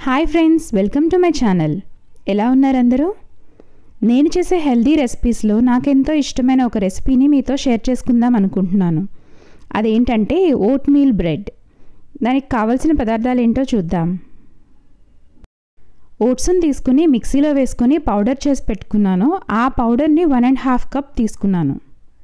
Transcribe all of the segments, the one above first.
hi friends welcome to my channel ఎలా ఉన్నారు అందరూ నేను చేసే హెల్దీ రెసిపీస్లో నాకెంతో ఇష్టమైన ఒక రెసిపీని మీతో షేర్ చేసుకుందాం అనుకుంటున్నాను అదేంటంటే ఓట్ మీల్ బ్రెడ్ దానికి కావాల్సిన పదార్థాలు ఏంటో చూద్దాం ఓట్స్ని తీసుకుని మిక్సీలో వేసుకొని పౌడర్ చేసి పెట్టుకున్నాను ఆ పౌడర్ని వన్ అండ్ హాఫ్ కప్ తీసుకున్నాను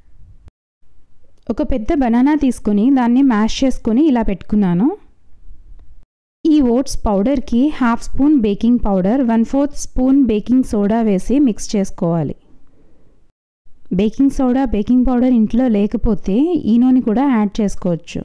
ఒక పెద్ద బనానా తీసుకొని దాన్ని మ్యాష్ చేసుకొని ఇలా పెట్టుకున్నాను ఈ ఓట్స్ పౌడర్కి half spoon baking powder one fourth spoon baking soda వేసి మిక్స్ చేసుకోవాలి బేకింగ్ సోడా బేకింగ్ పౌడర్ ఇంట్లో లేకపోతే ఈనోని కూడా యాడ్ చేసుకోవచ్చు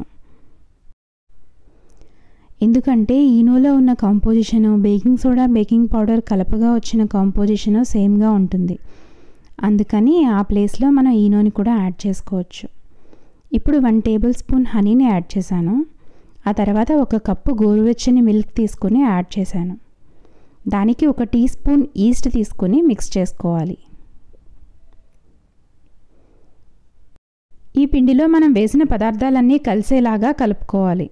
ఎందుకంటే ఈనోలో ఉన్న composition baking soda baking powder కలపగా వచ్చిన కాంపోజిషను సేమ్గా ఉంటుంది అందుకని ఆ ప్లేస్లో మనం ఈనోని కూడా యాడ్ చేసుకోవచ్చు ఇప్పుడు వన్ టేబుల్ స్పూన్ హనీని యాడ్ చేశాను ఆ తర్వాత ఒక కప్పు గోరువెచ్చని మిల్క్ తీసుకొని యాడ్ చేశాను దానికి ఒక టీ స్పూన్ ఈస్ట్ తీసుకొని మిక్స్ చేసుకోవాలి ఈ పిండిలో మనం వేసిన పదార్థాలన్నీ కలిసేలాగా కలుపుకోవాలి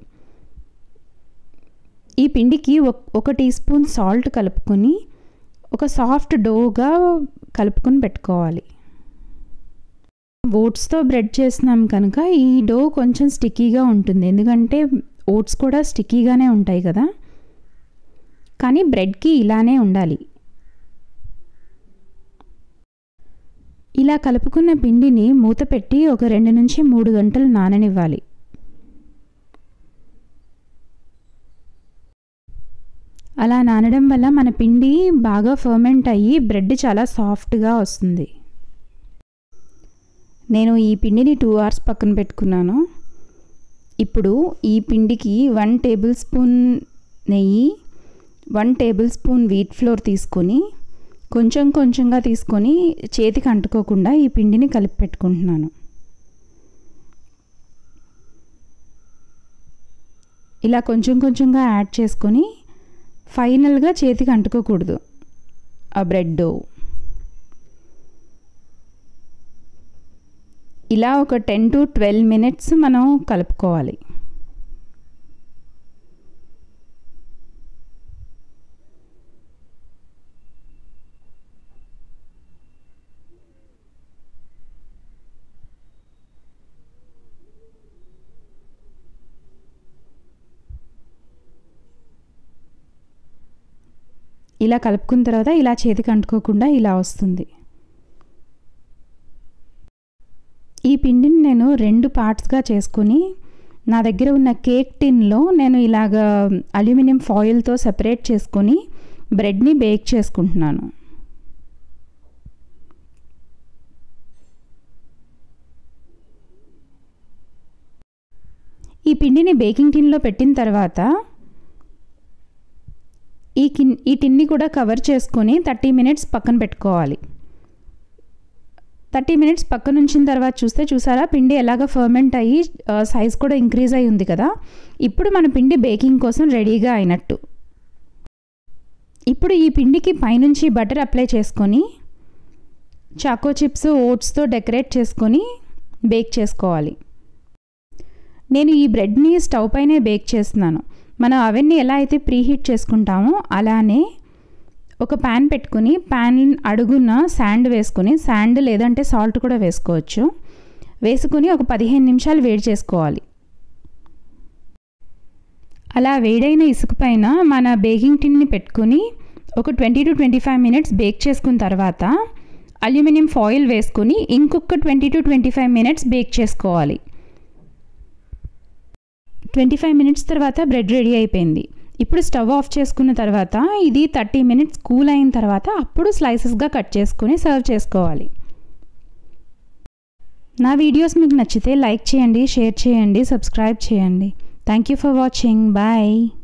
ఈ పిండికి ఒక టీ స్పూన్ సాల్ట్ కలుపుకొని ఒక సాఫ్ట్ డోగా కలుపుకొని పెట్టుకోవాలి ఓట్స్తో బ్రెడ్ చేస్తున్నాం కనుక ఈ డో కొంచెం స్టిక్కీగా ఉంటుంది ఎందుకంటే ఓట్స్ కూడా స్టిక్కీగానే ఉంటాయి కదా కానీ బ్రెడ్కి ఇలానే ఉండాలి ఇలా కలుపుకున్న పిండిని మూత పెట్టి ఒక రెండు నుంచి మూడు గంటలు నాననివ్వాలి అలా నానడం వల్ల మన పిండి బాగా ఫర్మెంట్ అయ్యి బ్రెడ్ చాలా సాఫ్ట్గా వస్తుంది నేను ఈ పిండిని టూ అవర్స్ పక్కన పెట్టుకున్నాను ఇప్పుడు ఈ పిండికి వన్ టేబుల్ స్పూన్ నెయ్యి one tablespoon wheat flour తీసుకొని కొంచెం కొంచెంగా తీసుకొని చేతికి అంటుకోకుండా ఈ పిండిని కలిపి పెట్టుకుంటున్నాను ఇలా కొంచెం కొంచెంగా యాడ్ చేసుకొని ఫైనల్గా చేతికి అంటుకోకూడదు ఆ బ్రెడ్ ఇలా ఒక టెన్ టు ట్వెల్వ్ మినిట్స్ మనం కలుపుకోవాలి ఇలా కలుపుకున్న తర్వాత ఇలా చేతికి అంటుకోకుండా ఇలా వస్తుంది ఈ పిండిని నేను రెండు పార్ట్స్గా చేసుకొని నా దగ్గర ఉన్న కేక్ టిన్లో నేను ఇలాగ అల్యూమినియం ఫాయిల్తో సెపరేట్ చేసుకొని బ్రెడ్ని బేక్ చేసుకుంటున్నాను ఈ పిండిని బేకింగ్ టిన్లో పెట్టిన తర్వాత ఈ కిన్ ఈ టిన్ని కూడా కవర్ చేసుకొని థర్టీ మినిట్స్ పక్కన పెట్టుకోవాలి థర్టీ మినిట్స్ పక్కన ఉంచిన తర్వాత చూస్తే చూసారా పిండి ఎలాగ ఫర్మెంట్ అయ్యి సైజ్ కూడా ఇంక్రీజ్ అయి ఉంది కదా ఇప్పుడు మన పిండి బేకింగ్ కోసం రెడీగా అయినట్టు ఇప్పుడు ఈ పిండికి పైనుంచి బటర్ అప్లై చేసుకొని చాకో చిప్స్ ఓట్స్తో డెకరేట్ చేసుకొని బేక్ చేసుకోవాలి నేను ఈ బ్రెడ్ని స్టవ్ పైనే బేక్ చేస్తున్నాను మనం అవన్నీ ఎలా అయితే ప్రీహీట్ చేసుకుంటామో అలానే ఒక ప్యాన్ పెట్టుకుని ప్యాన్ అడుగున శాండ్ వేసుకొని శాండ్ లేదంటే సాల్ట్ కూడా వేసుకోవచ్చు వేసుకుని ఒక పదిహేను నిమిషాలు వేడి చేసుకోవాలి అలా వేడైన ఇసుక పైన మన బేకింగ్ టిన్ని పెట్టుకుని ఒక twenty to twenty five minutes bake చేసుకున్న తర్వాత అల్యూమినియం ఫాయిల్ వేసుకొని ఇంకొక twenty to twenty five minutes bake చేసుకోవాలి ట్వంటీ ఫైవ్ మినిట్స్ తర్వాత బ్రెడ్ రెడీ అయిపోయింది ఇప్పుడు స్టవ్ ఆఫ్ చేసుకున్న తర్వాత ఇది థర్టీ మినిట్స్ కూల్ అయిన తర్వాత అప్పుడు స్లైసెస్గా కట్ చేసుకొని సర్వ్ చేసుకోవాలి నా వీడియోస్ మీకు నచ్చితే లైక్ చేయండి షేర్ చేయండి సబ్స్క్రైబ్ చేయండి thank you for watching bye